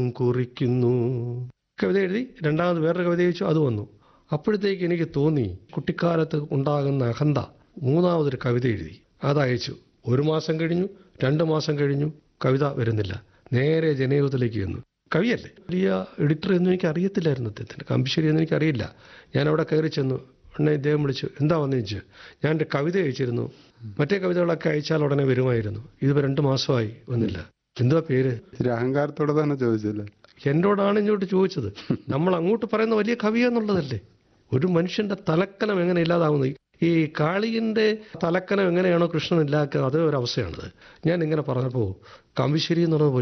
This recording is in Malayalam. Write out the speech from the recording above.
കുറിക്കുന്നു കവിത എഴുതി രണ്ടാമത് വേറൊരു കവിത ചോദിച്ചു അത് വന്നു അപ്പോഴത്തേക്ക് എനിക്ക് തോന്നി കുട്ടിക്കാലത്ത് ഉണ്ടാകുന്ന അഹന്ത മൂന്നാമതൊരു കവിത എഴുതി അതയച്ചു ഒരു മാസം കഴിഞ്ഞു രണ്ട് മാസം കഴിഞ്ഞു കവിത വരുന്നില്ല നേരെ ജനയുഗത്തിലേക്ക് വന്നു കവിയല്ലേ വലിയ എഡിറ്റർ എന്ന് എനിക്ക് അറിയത്തില്ലായിരുന്നു അദ്ദേഹത്തിന് കമ്പിശ്ശേരി എന്ന് എനിക്ക് അറിയില്ല ഞാൻ അവിടെ കയറി ചെന്നു ഉടനെ ഇദ്ദേഹം വിളിച്ചു എന്താ വന്നു ചോദിച്ചു ഞാൻ എൻ്റെ കവിത അയച്ചിരുന്നു മറ്റേ കവിതകളൊക്കെ അയച്ചാൽ ഉടനെ വരുമായിരുന്നു ഇതിപ്പോൾ രണ്ട് മാസമായി വന്നില്ല എന്തുവാ പേര് ഒരു അഹങ്കാരത്തോടെ തന്നെ ചോദിച്ചല്ലേ എന്നോടാണ് ഇങ്ങോട്ട് ചോദിച്ചത് നമ്മൾ അങ്ങോട്ട് പറയുന്ന വലിയ കവി എന്നുള്ളതല്ലേ ഒരു മനുഷ്യന്റെ തലക്കനം എങ്ങനെ ഇല്ലാതാവുന്നത് ഈ കാളിയന്റെ തലക്കനം എങ്ങനെയാണോ കൃഷ്ണൻ ഇല്ലാക്കുക അതേ ഒരു അവസ്ഥയാണിത് ഞാൻ ഇങ്ങനെ പറഞ്ഞപ്പോൾ കമ്പിശ്ശേരി എന്ന് പറയുന്നത്